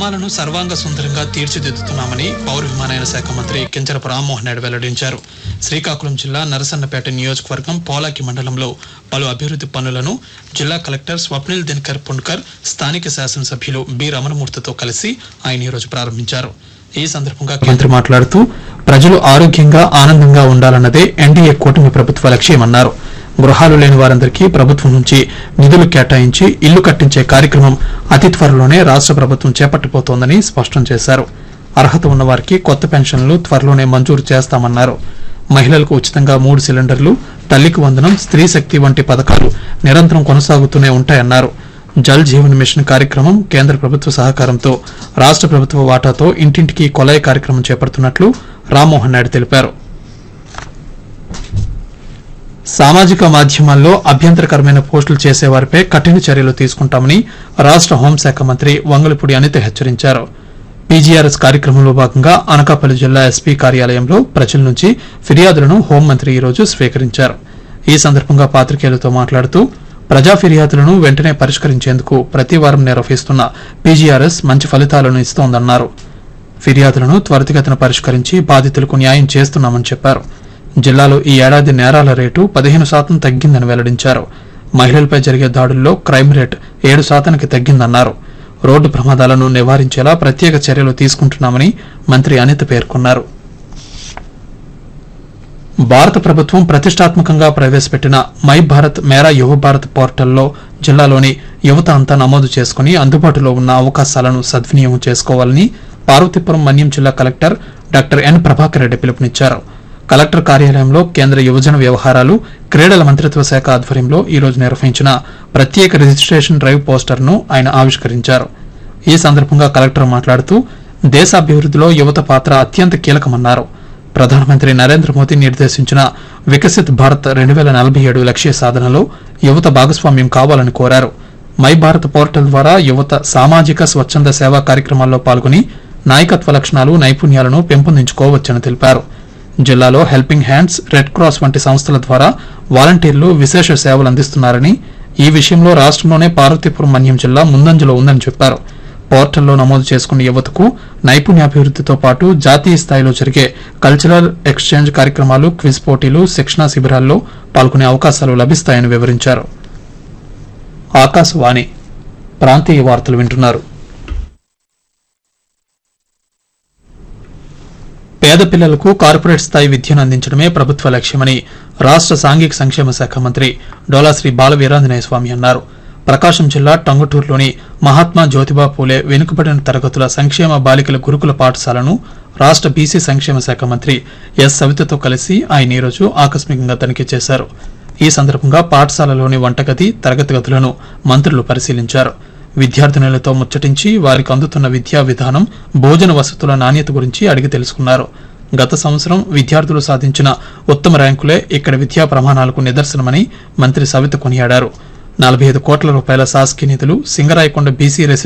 గ్రామాలను సర్వాంగ సుందరంగా తీర్చిదిద్దుతున్నామని పౌర విమానయాన శాఖ మంత్రి కించరపు రామ్మోహన్ నాయుడు వెల్లడించారు శ్రీకాకుళం జిల్లా నరసన్నపేట నియోజకవర్గం పోలాకి మండలంలో పలు అభివృద్ధి పనులను జిల్లా కలెక్టర్ స్వప్నిల్ దినకర్ పుణ్కర్ స్థానిక శాసనసభ్యులు బి రమణమూర్తితో కలిసి ఆయన ఈరోజు ప్రారంభించారు ఈ సందర్భంగా మంత్రి మాట్లాడుతూ ప్రజలు ఆరోగ్యంగా ఆనందంగా ఉండాలన్నదే ఎన్డీఏ కూటమి ప్రభుత్వ లక్ష్యమన్నారు గృహాలు లేని వారందరికీ ప్రభుత్వం నుంచి నిధులు కేటాయించి ఇల్లు కట్టించే కార్యక్రమం అతి త్వరలోనే రాష్ట్ర ప్రభుత్వం చేపట్టబోతోందని స్పష్టం చేశారు అర్హత ఉన్న వారికి కొత్త పెన్షన్లు త్వరలోనే మంజూరు చేస్తామన్నారు మహిళలకు ఉచితంగా మూడు సిలిండర్లు తల్లికి వందనం స్త్రీ శక్తి వంటి పథకాలు నిరంతరం కొనసాగుతూనే ఉంటాయన్నారు జల్ జీవన్ మిషన్ కార్యక్రమం కేంద్ర ప్రభుత్వ సహకారంతో రాష్ట్ర ప్రభుత్వ వాటాతో ఇంటింటికి కొలాయి కార్యక్రమం చేపడుతున్నట్లు రామ్మోహన్ నాయుడు తెలిపారు సామాజిక మాధ్యమాల్లో అభ్యంతరకరమైన పోస్టులు చేసేవారిపై కఠిన చర్యలు తీసుకుంటామని రాష్ట్ర హోంశాఖ మంత్రి వంగలపూడి అనిత హెచ్చరించారు పీజీఆర్ఎస్ కార్యక్రమంలో భాగంగా అనకాపల్లి జిల్లా ఎస్పీ కార్యాలయంలో ప్రజల నుంచి ఫిర్యాదులను హోంమంత్రి ఈరోజు స్వీకరించారు ఈ సందర్భంగా పాత్రికేయులతో మాట్లాడుతూ ప్రజా ఫిర్యాదులను వెంటనే పరిష్కరించేందుకు ప్రతి వారం నిర్వహిస్తున్న పీజీఆర్ఎస్ మంచి ఫలితాలను ఇస్తోందన్నారు ఫిర్యాదులను త్వరితగతిన పరిష్కరించి బాధితులకు న్యాయం చేస్తున్నామని చెప్పారు జిల్లాలో ఈ ఏడాది నేరాల రేటు పదిహేను శాతం తగ్గిందని వెల్లడించారు మహిళలపై జరిగే దాడుల్లో క్రైమ్ రేట్ ఏడు శాతానికి తగ్గిందన్నారు రోడ్డు ప్రమాదాలను నివారించేలా ప్రత్యేక చర్యలు తీసుకుంటున్నామని మంత్రి అనిత పేర్కొన్నారు భారత ప్రభుత్వం ప్రతిష్టాత్మకంగా ప్రవేశపెట్టిన మై భారత్ మేరా యువ భారత్ పోర్టల్లో జిల్లాలోని యువత అంతా నమోదు చేసుకుని అందుబాటులో ఉన్న అవకాశాలను సద్వినియోగం చేసుకోవాలని పార్వతీపురం మన్యం జిల్లా collector doctor N Prabhakar Reddy పిలుపునిచ్చారు కలెక్టర్ కార్యాలయంలో కేంద్ర యువజన వ్యవహారాలు క్రీడల మంత్రిత్వ శాఖ ఆధ్వర్యంలో ఈ రోజు నిర్వహించిన ప్రత్యేక రిజిస్ట్రేషన్ డ్రైవ్ పోస్టర్ను ఆయన ఆవిష్కరించారు ఈ సందర్భంగా కలెక్టర్ మాట్లాడుతూ దేశాభివృద్ధిలో యువత పాత్ర అత్యంత కీలకమన్నారు ప్రధానమంత్రి నరేంద్ర మోదీ నిర్దేశించిన వికసిత్ భారత్ రెండు వేల నలభై ఏడు లక్ష్య సాధనలో యువత భాగస్వామ్యం కావాలని కోరారు మై భారత్ పోర్టల్ ద్వారా యువత సామాజిక స్వచ్ఛంద సేవా కార్యక్రమాల్లో పాల్గొని నాయకత్వ లక్షణాలు నైపుణ్యాలను పెంపొందించుకోవచ్చని తెలిపారు జిల్లాలో హెల్పింగ్ హ్యాండ్స్ రెడ్ క్రాస్ వంటి సంస్థల ద్వారా వాలంటీర్లు విశేష సేవలు అందిస్తున్నారని ఈ విషయంలో రాష్ట్రంలోనే పార్వతీపురం మన్యం జిల్లా ముందంజలో ఉందని చెప్పారు పోర్టల్లో నమోదు చేసుకున్న యువతకు నైపుణ్యాభివృద్ధితో పాటు జాతీయ స్థాయిలో జరిగే కల్చరల్ ఎక్స్చేంజ్ కార్యక్రమాలు క్విజ్ పోటీలు శిక్షణా శిబిరాల్లో పాల్గొనే అవకాశాలు లభిస్తాయని వివరించారు ఆకాశవాణి ప్రాంతీయ వార్తలు వింటున్నారు పేద పిల్లలకు కార్పొరేట్ స్థాయి విద్యను అందించడమే ప్రభుత్వ లక్ష్యమని రాష్ట్ర సాంఘిక సంక్షేమ శాఖ మంత్రి డోలాశ్రీ బాల వీరాంజనేయ స్వామి అన్నారు ప్రకాశం జిల్లా టంగుటూరులోని మహాత్మా జ్యోతిబా పూలే వెనుకబడిన తరగతుల సంక్షేమ బాలికల గురుకుల పాఠశాలను రాష్ట్ర బీసీ సంక్షేమ శాఖ మంత్రి ఎస్ సవితతో కలిసి ఆయన ఈరోజు ఆకస్మికంగా తనిఖీ చేశారు ఈ సందర్భంగా పాఠశాలలోని వంటగది తరగతి గదులను మంత్రులు పరిశీలించారు విద్యార్థినులతో ముచ్చటించి వారికి అందుతున్న విద్యా విధానం భోజన వసతుల నాణ్యత గురించి అడిగి తెలుసుకున్నారు గత సంవత్సరం విద్యార్థులు సాధించిన ఉత్తమ ర్యాంకులే ఇక్కడ విద్యా ప్రమాణాలకు నిదర్శనమని మంత్రి సవిత కొనియాడారు నలభై ఐదు కోట్ల రూపాయల శాసకీయ నిధులు సింగరాయకొండ బీసీ రెసిడెన్షియల్